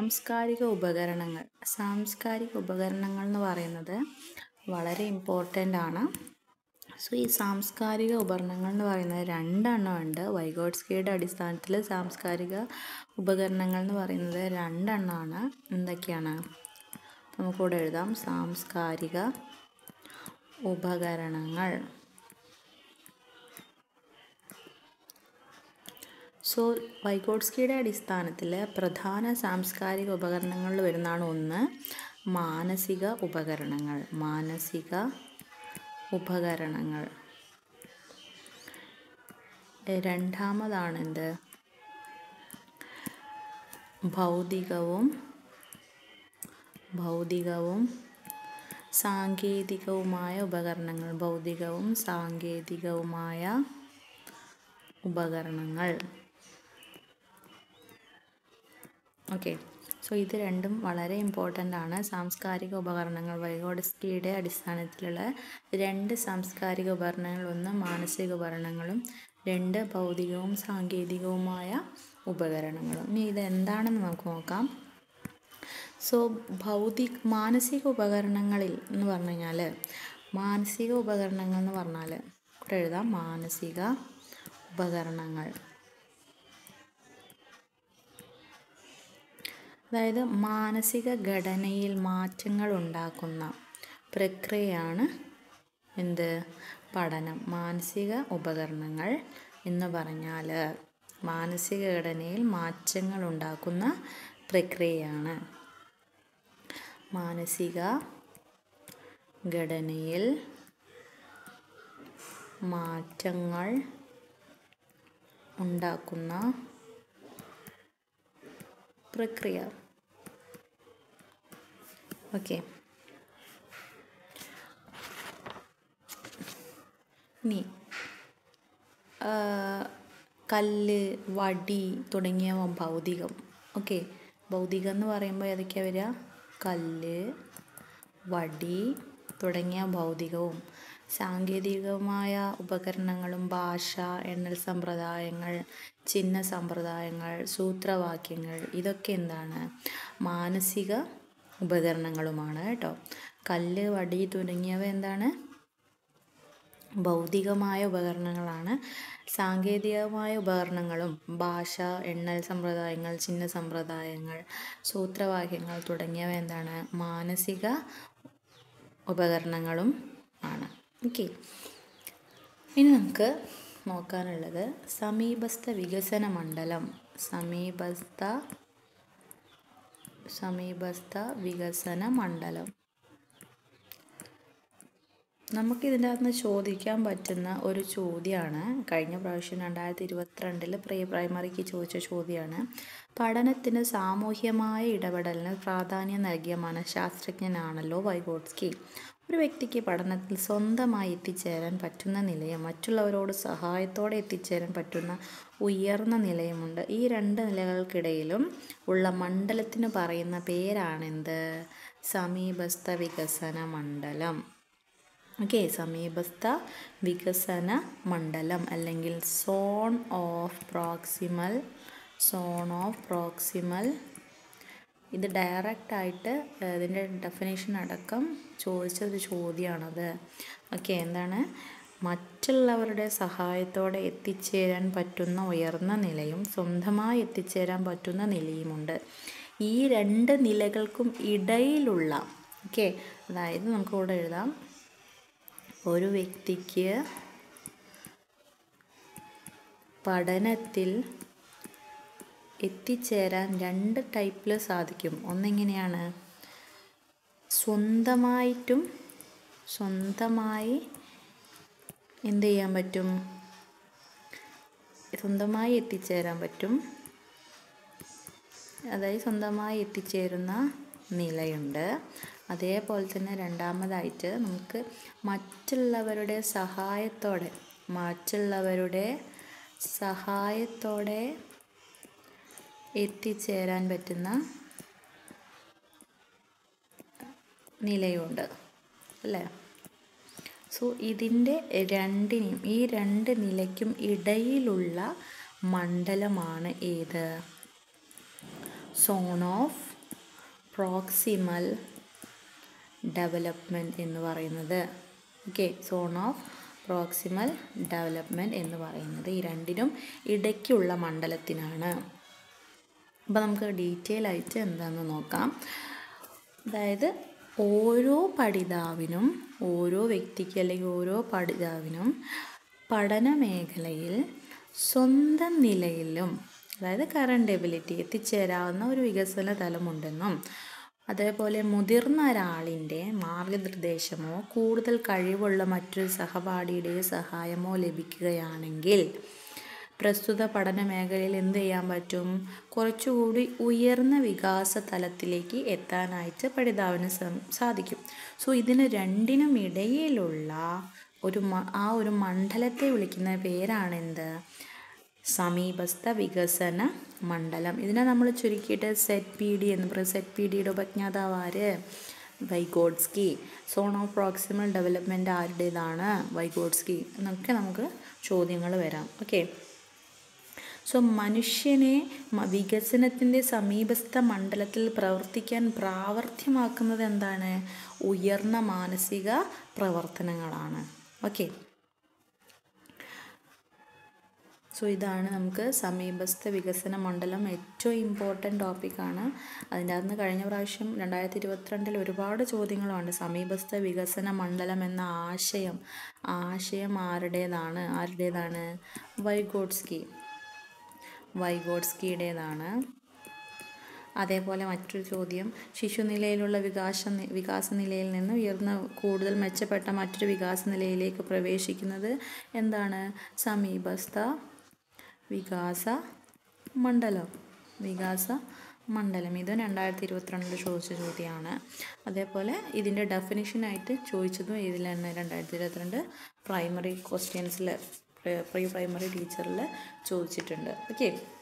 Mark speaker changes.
Speaker 1: സാംസ്കാരിക ഉപകരണങ്ങൾ സാംസ്കാരിക ഉപകരണങ്ങൾ എന്ന് പറയുന്നത് വളരെ ഇമ്പോർട്ടൻ്റ് ആണ് സോ ഈ സാംസ്കാരിക ഉപകരണങ്ങൾ എന്ന് പറയുന്നത് രണ്ടെണ്ണം ഉണ്ട് വൈഗോട്സ്കിയുടെ അടിസ്ഥാനത്തിൽ സാംസ്കാരിക ഉപകരണങ്ങൾ എന്ന് പറയുന്നത് രണ്ടെണ്ണമാണ് എന്തൊക്കെയാണ് നമുക്കിവിടെ എഴുതാം സാംസ്കാരിക ഉപകരണങ്ങൾ സോ വൈഗോട്സ്കിയുടെ അടിസ്ഥാനത്തിൽ പ്രധാന സാംസ്കാരിക ഉപകരണങ്ങളിൽ വരുന്നതാണ് ഒന്ന് മാനസിക ഉപകരണങ്ങൾ മാനസിക ഉപകരണങ്ങൾ രണ്ടാമതാണ് എന്ത് ഭൗതികവും ഭൗതികവും സാങ്കേതികവുമായ ഉപകരണങ്ങൾ ഭൗതികവും സാങ്കേതികവുമായ ഉപകരണങ്ങൾ ഓക്കെ സോ ഇത് രണ്ടും വളരെ ഇമ്പോർട്ടൻ്റ് ആണ് സാംസ്കാരിക ഉപകരണങ്ങൾ വൈഗോഡസ്കിയുടെ അടിസ്ഥാനത്തിലുള്ള രണ്ട് സാംസ്കാരിക ഉപകരണങ്ങൾ ഒന്ന് മാനസിക ഉപകരണങ്ങളും രണ്ട് ഭൗതികവും സാങ്കേതികവുമായ ഉപകരണങ്ങളും ഇനി ഇത് എന്താണെന്ന് നമുക്ക് നോക്കാം സോ ഭൗതിക മാനസിക ഉപകരണങ്ങളിൽ എന്ന് പറഞ്ഞു കഴിഞ്ഞാൽ മാനസിക ഉപകരണങ്ങൾ എന്ന് പറഞ്ഞാൽ ഇവിടെ എഴുതാം മാനസിക ഉപകരണങ്ങൾ അതായത് മാനസിക ഘടനയിൽ മാറ്റങ്ങൾ ഉണ്ടാക്കുന്ന പ്രക്രിയയാണ് എന്ത് പഠനം മാനസിക ഉപകരണങ്ങൾ എന്ന് പറഞ്ഞാൽ മാനസിക ഘടനയിൽ മാറ്റങ്ങൾ ഉണ്ടാക്കുന്ന പ്രക്രിയയാണ് മാനസിക ഘടനയിൽ മാറ്റങ്ങൾ ഉണ്ടാക്കുന്ന പ്രക്രിയ ഓക്കെ ഇനി കല്ല് വടി തുടങ്ങിയവ ഭൗതികം ഓക്കെ ഭൗതികം എന്ന് പറയുമ്പോൾ ഏതൊക്കെയാണ് വരിക കല്ല് വടി തുടങ്ങിയ ഭൗതികവും സാങ്കേതികമായ ഉപകരണങ്ങളും ഭാഷ എണ്ണൽ സമ്പ്രദായങ്ങൾ ചിഹ്ന സമ്പ്രദായങ്ങൾ സൂത്രവാക്യങ്ങൾ ഇതൊക്കെ എന്താണ് മാനസിക ഉപകരണങ്ങളുമാണ് കേട്ടോ കല്ല് വടി തുടങ്ങിയവ എന്താണ് ഭൗതികമായ ഉപകരണങ്ങളാണ് സാങ്കേതികമായ ഉപകരണങ്ങളും ഭാഷ എണ്ണൽ സമ്പ്രദായങ്ങൾ ചിഹ്ന സമ്പ്രദായങ്ങൾ സൂത്രവാക്യങ്ങൾ തുടങ്ങിയവ എന്താണ് മാനസിക ഉപകരണങ്ങളും ആണ് ഓക്കെ ഇനി നമുക്ക് നോക്കാനുള്ളത് സമീപസ്ഥ വികസന മണ്ഡലം സമീപസ്ഥ സമീപസ്ഥ വികസന മണ്ഡലം നമുക്കിതിൻ്റെ അകത്ത് ചോദിക്കാൻ പറ്റുന്ന ഒരു ചോദ്യമാണ് കഴിഞ്ഞ പ്രാവശ്യം രണ്ടായിരത്തി ഇരുപത്തിരണ്ടിൽ പ്രീ പ്രൈമറിക്ക് ചോദിച്ച ചോദ്യമാണ് പഠനത്തിന് സാമൂഹ്യമായ ഇടപെടലിന് പ്രാധാന്യം നൽകിയ മനഃശാസ്ത്രജ്ഞനാണല്ലോ വൈഗോട്സ്കി ഒരു വ്യക്തിക്ക് പഠനത്തിൽ സ്വന്തമായി എത്തിച്ചേരാൻ പറ്റുന്ന നിലയും മറ്റുള്ളവരോട് സഹായത്തോടെ എത്തിച്ചേരാൻ പറ്റുന്ന ഉയർന്ന നിലയുമുണ്ട് ഈ രണ്ട് നിലകൾക്കിടയിലും ഉള്ള മണ്ഡലത്തിന് പറയുന്ന പേരാണെന്ത് സമീപസ്ഥ വികസന മണ്ഡലം ഓക്കെ സമീപസ്ഥ വികസന മണ്ഡലം അല്ലെങ്കിൽ zone of proximal zone of proximal ഇത് ഡയറക്റ്റ് ആയിട്ട് ഇതിൻ്റെ ഡെഫിനേഷൻ അടക്കം ചോദിച്ചൊരു ചോദ്യമാണത് ഓക്കെ എന്താണ് മറ്റുള്ളവരുടെ സഹായത്തോടെ എത്തിച്ചേരാൻ പറ്റുന്ന ഉയർന്ന നിലയും സ്വന്തമായി എത്തിച്ചേരാൻ പറ്റുന്ന നിലയുമുണ്ട് ഈ രണ്ട് നിലകൾക്കും ഇടയിലുള്ള ഓക്കെ അതായത് നമുക്കിവിടെ എഴുതാം ഒരു വ്യക്തിക്ക് പഠനത്തിൽ എത്തിച്ചേരാൻ രണ്ട് ടൈപ്പിൽ സാധിക്കും ഒന്നെങ്ങനെയാണ് സ്വന്തമായിട്ടും സ്വന്തമായി എന്ത് ചെയ്യാൻ പറ്റും സ്വന്തമായി എത്തിച്ചേരാൻ പറ്റും അതായത് സ്വന്തമായി എത്തിച്ചേരുന്ന നിലയുണ്ട് അതേപോലെ തന്നെ രണ്ടാമതായിട്ട് നമുക്ക് മറ്റുള്ളവരുടെ സഹായത്തോടെ മറ്റുള്ളവരുടെ സഹായത്തോടെ എത്തിച്ചേരാൻ പറ്റുന്ന നിലയുണ്ട് അല്ലേ സോ ഇതിൻ്റെ രണ്ടിനും ഈ രണ്ട് നിലയ്ക്കും ഇടയിലുള്ള മണ്ഡലമാണ് ഏത് സോൺ ഓഫ് പ്രോക്സിമൽ ഡെവലപ്മെൻറ്റ് എന്ന് പറയുന്നത് okay zone of proximal development എന്ന് പറയുന്നത് ഈ രണ്ടിനും ഇടയ്ക്കുള്ള മണ്ഡലത്തിനാണ് അപ്പോൾ നമുക്ക് ഡീറ്റെയിൽ ആയിട്ട് എന്താണെന്ന് നോക്കാം അതായത് ഓരോ പഠിതാവിനും ഓരോ വ്യക്തിക്ക് അല്ലെങ്കിൽ ഓരോ പഠിതാവിനും പഠന മേഖലയിൽ സ്വന്തം നിലയിലും അതായത് കറണ്ട് എബിലിറ്റി എത്തിച്ചേരാവുന്ന ഒരു വികസന തലമുണ്ടെന്നും അതേപോലെ മുതിർന്ന ഒരാളിൻ്റെ മാർഗനിർദ്ദേശമോ കൂടുതൽ കഴിവുള്ള മറ്റൊരു സഹപാഠിയുടെ സഹായമോ ലഭിക്കുകയാണെങ്കിൽ പ്രസ്തുത പഠന മേഖലയിൽ എന്ത് ചെയ്യാൻ പറ്റും കുറച്ചുകൂടി ഉയർന്ന വികാസ തലത്തിലേക്ക് എത്താനായിട്ട് പഠിതാവിന് സാധിക്കും സോ ഇതിന് രണ്ടിനും ഇടയിലുള്ള ഒരു ആ ഒരു മണ്ഡലത്തെ വിളിക്കുന്ന പേരാണ് എന്ത് സമീപസ്ഥ വികസന മണ്ഡലം ഇതിനെ നമ്മൾ ചുരുക്കിയിട്ട് സെറ്റ് പി ഡി എന്ന് പറയും സെറ്റ് പി ഡിയുടെ ഉപജ്ഞാതാവ് ആര് Vygotsky zone of proximal development ആരുടേതാണ് വൈഗോഡ്സ്കി എന്നൊക്കെ നമുക്ക് ചോദ്യങ്ങൾ വരാം ഓക്കെ സോ മനുഷ്യനെ വികസനത്തിൻ്റെ സമീപസ്ഥ മണ്ഡലത്തിൽ പ്രവർത്തിക്കാൻ പ്രാവർത്തിയമാക്കുന്നത് എന്താണ് ഉയർന്ന മാനസിക പ്രവർത്തനങ്ങളാണ് ഓക്കെ സോ ഇതാണ് നമുക്ക് സമീപസ്ഥ വികസന മണ്ഡലം ഏറ്റവും ഇമ്പോർട്ടൻ്റ് ടോപ്പിക്കാണ് അതിൻ്റെ അകത്ത് കഴിഞ്ഞ പ്രാവശ്യം രണ്ടായിരത്തി ഇരുപത്തിരണ്ടിൽ ഒരുപാട് ചോദ്യങ്ങളുണ്ട് സമീപസ്ഥ വികസന മണ്ഡലം എന്ന ആശയം ആശയം ആരുടേതാണ് ആരുടേതാണ് വൈഗോഡ്സ്കി വൈഗോഡ്സ്കിയുടേതാണ് അതേപോലെ മറ്റൊരു ചോദ്യം ശിശുനിലയിലുള്ള വികാസ വികാസ നിലയിൽ നിന്ന് ഉയർന്ന കൂടുതൽ മെച്ചപ്പെട്ട മറ്റൊരു വികാസ നിലയിലേക്ക് പ്രവേശിക്കുന്നത് എന്താണ് സമീപസ്ഥ വികാസ മണ്ഡലം വികാസ മണ്ഡലം ഇത് രണ്ടായിരത്തി ഇരുപത്തിരണ്ടിൽ ചോദിച്ച ചോദ്യമാണ് അതേപോലെ ഇതിൻ്റെ ഡെഫിനിഷനായിട്ട് ചോദിച്ചതും ഇതിൽ തന്നെ രണ്ടായിരത്തി ഇരുപത്തിരണ്ട് പ്രൈമറി ക്വസ്റ്റ്യൻസിൽ പ്രീ പ്രൈമറി ടീച്ചറിൽ ചോദിച്ചിട്ടുണ്ട് ഓക്കെ